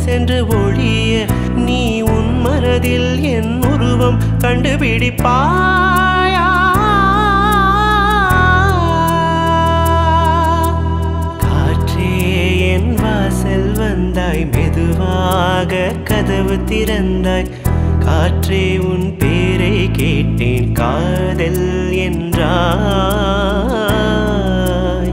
சென்று ஒழிய நீ உன் மனதில் என் உருவம் கண்டுபிடிப்பாயா காற்றே என் வாசல் வந்தாய் மெதுவாக கதவு திறந்தாய் காற்றே உன் பேரை கேட்டேன் காதல் என்றாய்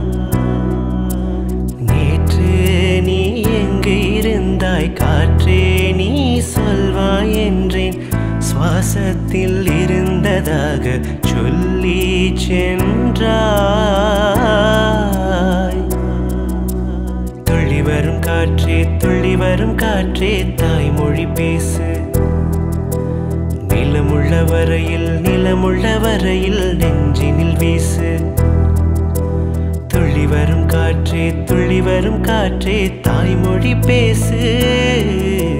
நேற்று நீ எங்கு இருந்தாய் காற்றே நீ சொல்வாய் என்றேன் சுவாசத்தில் இருந்ததாக சொல்லி சென்றாய் துள்ளி வரும் காற்றே துள்ளி வரும் காற்றே தாய்மொழி பேசு நிலமுள்ள வரையில் நிலமுள்ள வரையில் நெஞ்சினில் வீசு துள்ளி வரும் காற்றே துள்ளி வரும் காற்றே தாய்மொழி பேசு